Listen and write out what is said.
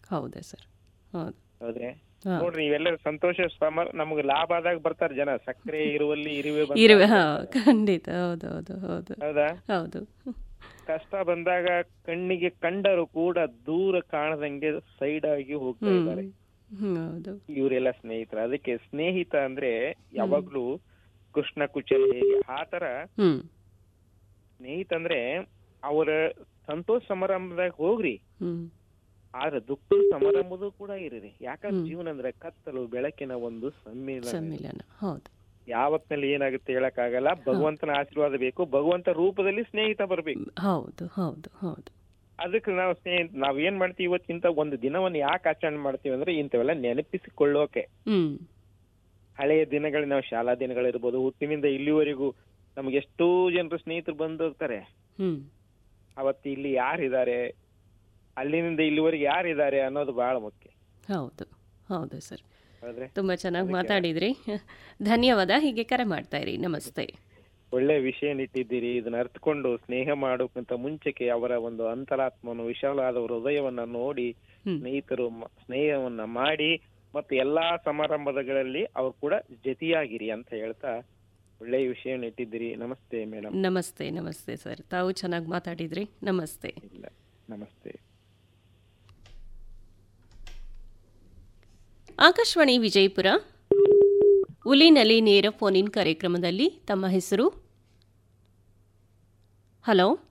ಹೌದಾ ಸರ್ ಹೌದು ಹೌದ್ರೆ ಹಾ. ನೋಡ್ರಿ ನೀವೆಲ್ಲರೂ ಸಂತೋಷ ಸಮ ನಮ್ಗೆ ಲಾಭ ಆದಾಗ ಬರ್ತಾರೆ ಜನ ಸಕ್ಕರೆ ಇರುವಲ್ಲಿ ಇರುವೆ ಬಂದಾಗ ಇರುವೆ ಹಾ ಖಂಡಿತ ಹೌದು ಹೌದು ಹೌದು ಹೌದಾ ಹೌದು ಕಷ್ಟ ಬಂದಾಗ ಕಣ್ಣಿಗೆ ಕಂಡರು ಕೂಡ ದೂರ ಕಾಣದಂಗೆ ಸೈಡ್ ಆಗಿ ಹೋಗ್ತಾ ಹ್ಮ್ ಇದ್ದಾರೆ ಹ್ಮ್, ಹೌದು ಇವರೆಲ್ಲ ಸ್ನೇಹಿತರು ಅದಕ್ಕೆ ಸ್ನೇಹಿತ ಅಂದ್ರೆ ಯಾವಾಗ್ಲೂ ಕೃಷ್ಣ ಕುಚಲ ಹೇಗೆ ಆ ತರ ಹ್ಮ್ ಸ್ನೇಹಿತ ಅಂದ್ರೆ ಅವರ ಸಂತೋಷ ಸಮಾರಂಭದಾಗ ಹೋಗ್ರಿ ಹ್ಮ್ ಆದ್ರೆ ದುಃಖ ಸಮಾರಂಭದ ಕೂಡ ಇರಿರಿ ಯಾಕಂದ್ರೆ ಜೀವನ ಅಂದ್ರೆ ಕತ್ತಲು ಬೆಳಕಿನ ಒಂದು ಸಮ್ಮಿಲನ ಸಮ್ಮಿಲನ ಹೌದು ಯಾವತ್ನಲ್ಲಿ ಏನಾಗುತ್ತೆ ಹೇಳಕ್ ಆಗಲ್ಲ ಭಗವಂತನ ಆಶೀರ್ವಾದ ಬೇಕು ಭಗವಂತ ರೂಪದಲ್ಲಿ ಸ್ನೇಹಿತ ಬರ್ಬೇಕು ಹೌದು ಹೌದು ಹೌದು ಅದಕ್ಕೆ ನಾವು ಸ್ನೇಹ ನಾವ್ ಏನ್ ಮಾಡ್ತೀವಿ ಇವತ್ತಿಂತ ಒಂದು ದಿನವನ್ನು ಯಾಕೆ ಆಚರಣೆ ಮಾಡ್ತೀವಿ ಅಂದ್ರೆ ಇಂಥವೆಲ್ಲ ನೆನಪಿಸಿಕೊಳ್ಳೋಕೆ ಹ್ಮ್ ಹಳೆಯ ದಿನಗಳು ನಾವು ಶಾಲಾ ದಿನಗಳಿರ್ಬೋದು ಹುಟ್ಟಿನಿಂದ ಇಲ್ಲಿವರೆಗೂ ನಮ್ಗೆ ಎಷ್ಟೋ ಜನರು ಸ್ನೇಹಿತರು ಬಂದು ಹೋಗ್ತಾರೆ ಹ್ಮ್ ಅವತ್ತು ಇಲ್ಲಿ ಯಾರಿದ್ದಾರೆ ಅಲ್ಲಿನಿಂದ ಇಲ್ಲಿವರೆಗೆ ಯಾರಿದ್ದಾರೆ ಅನ್ನೋದು ಬಹಳ ಮುಖ್ಯ ಹೌದು ಹೌದು ಸರ್ ಹೌದ್ರೆ ತುಂಬ ಚೆನ್ನಾಗಿ ಮಾತಾಡಿದ್ರಿ ಧನ್ಯವಾದ ಹೀಗೆ ಕರೆ ಮಾಡ್ತಾ ಇರಿ ನಮಸ್ತೆ ಒಳ್ಳೆ ವಿಷಯ ಇಟ್ಟಿದ್ದೀರಿ ಇದನ್ನ ಅರ್ಥಕೊಂಡು ಸ್ನೇಹ ಮಾಡೋಕ್ಕಿಂತ ಮುಂಚೆಗೆ ಅವರ ಒಂದು ಅಂತರಾತ್ಮವನ್ನು ವಿಶಾಲವಾದ ಹೃದಯವನ್ನ ನೋಡಿ ಹ್ಮ್. ಸ್ನೇಹಿತರು ಮ- ಸ್ನೇಹವನ್ನ ಮಾಡಿ ಮತ್ತು ಎಲ್ಲಾ ಸಮಾರಂಭಗಳಲ್ಲಿ ಅವ್ರು ಕೂಡ ಜೊತೆಯಾಗಿರಿ ಅಂತ ಹೇಳ್ತಾ ಒಳ್ಳೆಯ ವಿಷಯ ಇಟ್ಟಿದ್ದೀರಿ ನಮಸ್ತೆ ಮೇಡಮ್ ನಮಸ್ತೆ ನಮಸ್ತೆ ಸರ್ ತಾವು ಚೆನ್ನಾಗಿ ಮಾತಾಡಿದ್ರಿ ನಮಸ್ತೆ ಇಲ್ಲ ನಮಸ್ತೆ ಆಕಾಶವಾಣಿ ವಿಜಯಪುರ ಉಲಿನಲ್ಲಿ ನೇರ ಫೋನ್ ಇನ್ ಕಾರ್ಯಕ್ರಮದಲ್ಲಿ ತಮ್ಮ ಹೆಸರು ಹಲೋ